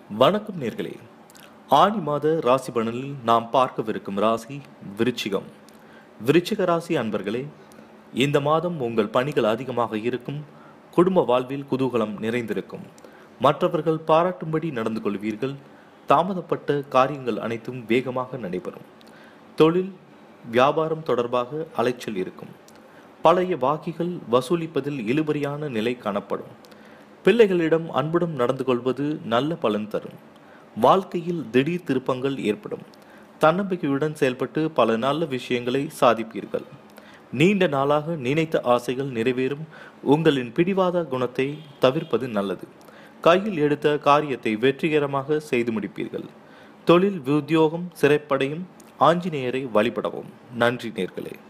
வணக்கம் நேர்களே ஆனி மாத ராசி பலனில் நாம் பார்க்கவிருக்கும் ராசி விருச்சிகம் விருச்சிக ராசி அன்பர்களே இந்த மாதம் உங்கள் பணிகள் அதிகமாக இருக்கும் குடும்ப வாழ்வில் குதூகலம் நிறைந்திருக்கும் மற்றவர்கள் பாராட்டும்படி நடந்து கொள்வீர்கள் தாமதப்பட்ட காரியங்கள் அனைத்தும் வேகமாக நடைபெறும் தொழில் வியாபாரம் தொடர்பாக அலைச்சல் இருக்கும் பழைய வாக்கிகள் வசூலிப்பதில் இழுபறியான நிலை காணப்படும் பிள்ளைகளிடம் அன்புடன் நடந்து கொள்வது நல்ல பலன் தரும் வாழ்க்கையில் திடீர் திருப்பங்கள் ஏற்படும் தன்னம்பிக்கையுடன் செயல்பட்டு பல நல்ல விஷயங்களை சாதிப்பீர்கள் நீண்ட நாளாக நினைத்த ஆசைகள் நிறைவேறும் உங்களின் பிடிவாத குணத்தை தவிர்ப்பது நல்லது கையில் எடுத்த காரியத்தை வெற்றிகரமாக செய்து முடிப்பீர்கள் தொழில் உத்தியோகம் சிறைப்படையும் ஆஞ்சநேயரை வழிபடவும் நன்றி நேர்களே